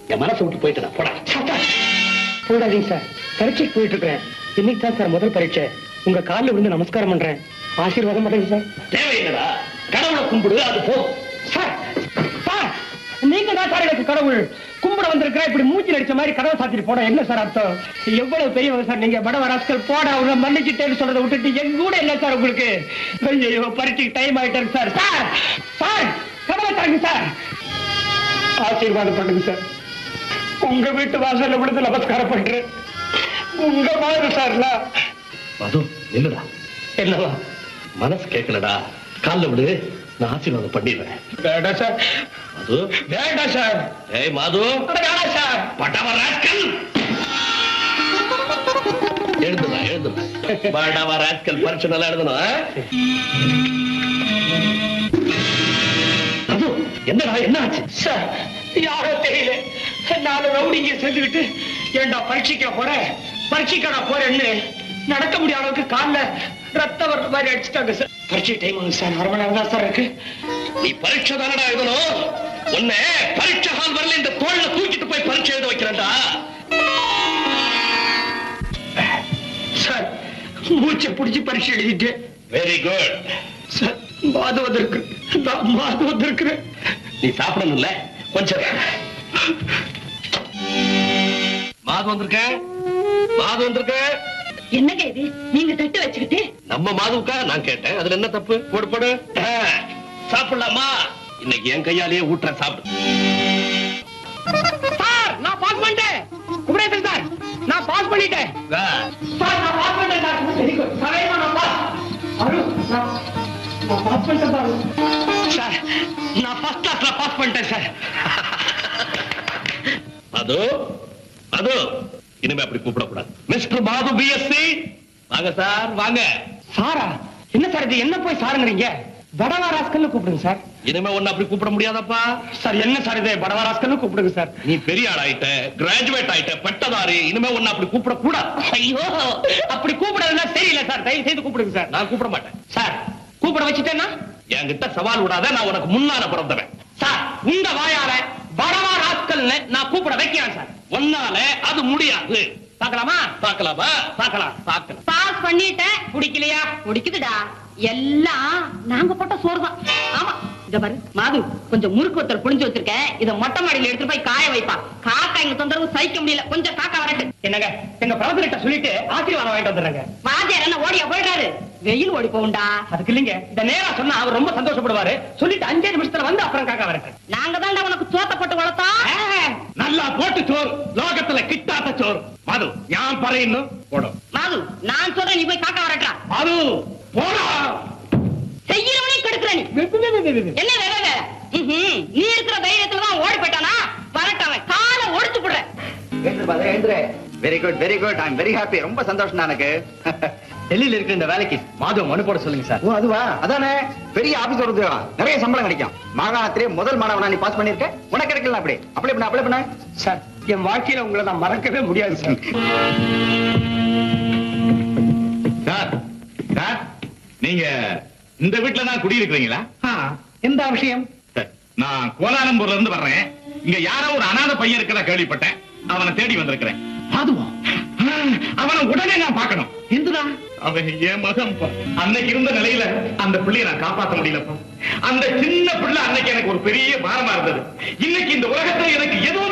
என் மனசை விட்டு போயிட்டு போடா போடாதீங்க சார் பரீட்சைக்கு போயிட்டு இருக்கிறேன் இன்னைக்கு தான் சார் முதல் பரீட்சை உங்க காலில் விழுந்து நமஸ்காரம் பண்றேன் ஆசீர்வாதம் பண்ணுங்க சார் தேவையில்லடா கடவுளை கும்பிடு அது போதும் சார் சார் நீங்க தான் சார் எனக்கு கடவுள் கும்பிட வந்திருக்கிற இப்படி மூச்சு நடிச்ச மாதிரி கதவை சாத்திட்டு போட என்ன சார் அர்த்தம் எவ்வளவு பெரியவங்க சார் நீங்க படவ ராஸ்கல் போட அவங்க மன்னிச்சுட்டேன்னு சொல்றதை விட்டுட்டு எங்க கூட இல்ல சார் உங்களுக்கு ஐயோ பரீட்சைக்கு டைம் ஆயிட்டாரு சார் சார் சார் கதவை தாங்க சார் ஆசீர்வாதம் பண்ணுங்க சார் உங்க வீட்டு வாசல்ல விழுந்து நமஸ்காரம் பண்றேன் உங்க மாதிரி சார்லாம் மது நில்லுடா என்னவா மனசு கேட்கலடா கால்ல விடு நான் ஆசீர்வாதம் பண்ணிடுறேன் வேண்டாம் சார் மது வேண்டாம் சார் ஏய் மாது வேண்டாம் சார் பட்டவ ராஸ்கல் எழுதுடா எழுதுடா படவ ராஸ்கல் பரீட்சை நல்லா எழுதணும் ஆ? மது என்னடா என்ன ஆச்சு சார் யாரோ தெரியல நாலு ரவுடிங்க சேர்ந்துக்கிட்டு ஏண்டா பரீட்சைக்கா போறேன் பரீட்சைக்கா நான் போறேன்னு நடக்க முடியாத அளவுக்கு கால்ல ரத்தம் வர்ற மாதிரி அடிச்சுட்டாங்க சார் பரீட்சை டைம் ஆகுது சார் அரை மணி நேரம் தான் சார் இருக்கு நீ பரீட்சை தானடா எழுதணும் உன்னை பரீட்சை ஹால் வரல இந்த தோல்ல தூக்கிட்டு போய் பரீட்சை எழுத வைக்கிறேன்டா சார் மூச்சை பிடிச்சி பரீட்சை எழுதிட்டேன் வெரி குட் சார் மாது வந்திருக்கு நான் மாது வந்திருக்கிறேன் நீ சாப்பிடணும்ல கொஞ்சம் மாது வந்திருக்க மாது வந்திருக்க என்னங்க இது நீங்க தட்டு வச்சுக்கிட்டு நம்ம மாதுவுக்கா நான் கேட்டேன் அதுல என்ன தப்பு போடு போடு ஆ, சாப்பிடலாமா இன்னைக்கு என் கையாலேயே ஊட்டுற சாப்பிடு சார் நான் பாஸ் பண்ணிட்டேன் குமரேசன் சார் நான் பாஸ் பண்ணிட்டேன் ஆ, சார் நான் பாஸ் பண்ணிட்டேன் சார் வெரி குட் சமயமா நான் பாஸ் அரு நான் நான் பாஸ் பண்ணிட்டேன் சார் சார் நான் ஃபர்ஸ்ட் கிளாஸ்ல பாஸ் பண்ணிட்டேன் சார் மது மது இனிமே அப்படி கூப்பிடக்கூடாது மிஸ்டர் மாது பிஎஸ்சி வாங்க சார் வாங்க சாரா என்ன சார் இது என்ன போய் சாருங்கிறீங்க படவாராஸ்கல்னு கூப்பிடுங்க சார் இனிமே ஒன்னு அப்படி கூப்பிட முடியாதப்பா சார் என்ன சார் இது படவாராஸ்கல்னு கூப்பிடுங்க சார் நீ பெரிய ஆள் ஆயிட்ட கிராஜுவேட் ஆயிட்ட பட்டதாரி இனிமே ஒன்னு அப்படி கூப்பிட கூடாது ஐயோ அப்படி கூப்பிடுறதுனா தெரியல சார் தயவு செய்து கூப்பிடுங்க சார் நான் கூப்பிட மாட்டேன் சார் கூப்பிட வச்சுட்டேன்னா என்கிட்ட சவால் விடாத நான் உனக்கு முன்னால பிறந்தவன் சார் உங்க வாயால படவா ராஸ்கல்னு நான் கூப்பிட வைக்கிறேன் சார் ஒன்னால அது முடியாது பார்க்கலாமா பார்க்கலாமா பார்க்கலாம் பார்க்கலாம் பாஸ் பண்ணிட்டேன் பிடிக்கலையா பிடிக்குதுடா எல்லாம் நாங்க போட்ட சோறு தான் ஆமா இத பாரு மாது கொஞ்சம் முறுக்கு ஒருத்தர் புளிஞ்சு வச்சிருக்கேன் இத மொட்டை மாடியில எடுத்துட்டு போய் காய வைப்பா காக்கா எங்க தொந்தரவு சகிக்க முடியல கொஞ்சம் காக்கா வரட்டு என்னங்க எங்க பிரபுகிட்ட சொல்லிட்டு ஆசீர்வாதம் வாங்கிட்டு வந்துடுறேங்க வாத்தியார் என்ன ஓடியா போயிடுறாரு வெயில் ஓடி போகுண்டா அதுக்கு இல்லைங்க இந்த நேரா சொன்னா அவர் ரொம்ப சந்தோஷப்படுவாரு சொல்லிட்டு அஞ்சே நிமிஷத்துல வந்து அப்புறம் காக்கா வரட்டு நாங்க தான்டா உனக்கு சோத்த போட்டு வளர்த்தோம் நல்லா போட்டு சோறு லோகத்துல கிட்டாத்த சோறு மது யான் பறை இன்னும் போடும் மாது நான் சொல்றேன் நீ போய் காக்கா வரட்டா மது போடா செய்யறவனே கெடுக்கிற நீ என்ன வேற வேற ம்ஹும். நீ இருக்கிற தைரியத்துல தான் ஓடி போயிட்டானா வரட்டவன் காலை ஒடிச்சு போடுறேன் very good very good I'm very happy ரொம்ப சந்தோஷம் தான் எனக்கு டெல்லியில இருக்கிற இந்த வேலைக்கு மாதவ மனு போட சொல்லுங்க சார் ஓ அதுவா அதானே பெரிய ஆபீசர் உத்தியோகம் நிறைய சம்பளம் கிடைக்கும் மாகாணத்திலே முதல் மாணவனா நீ பாஸ் பண்ணிருக்க உனக்கு கிடைக்கல அப்படி அப்ளை பண்ண அப்ளை பண்ண சார் என் வாழ்க்கையில உங்களை நான் மறக்கவே முடியாது சார் சார் சார் நீங்க இந்த வீட்டுல தான் குடியிருக்கிறீங்களா எந்த விஷயம் சார், நான் கோலாலம்பூர்ல இருந்து வர்றேன் இங்க யாரோ ஒரு அனாதை பையன் இருக்கிறதா கேள்விப்பட்டேன் அவனை தேடி வந்திருக்கிறேன் அதுவா அவனை உடனே நான் பார்க்கணும் எந்தடா அவன் என் மகன் அன்னைக்கு இருந்த நிலையில அந்த பிள்ளையை நான் காப்பாத்த முடியலப்பா அந்த சின்ன பிள்ளை அன்னைக்கு எனக்கு ஒரு பெரிய பாரமா இருந்தது இன்னைக்கு இந்த உலகத்துல எனக்கு எதுவும்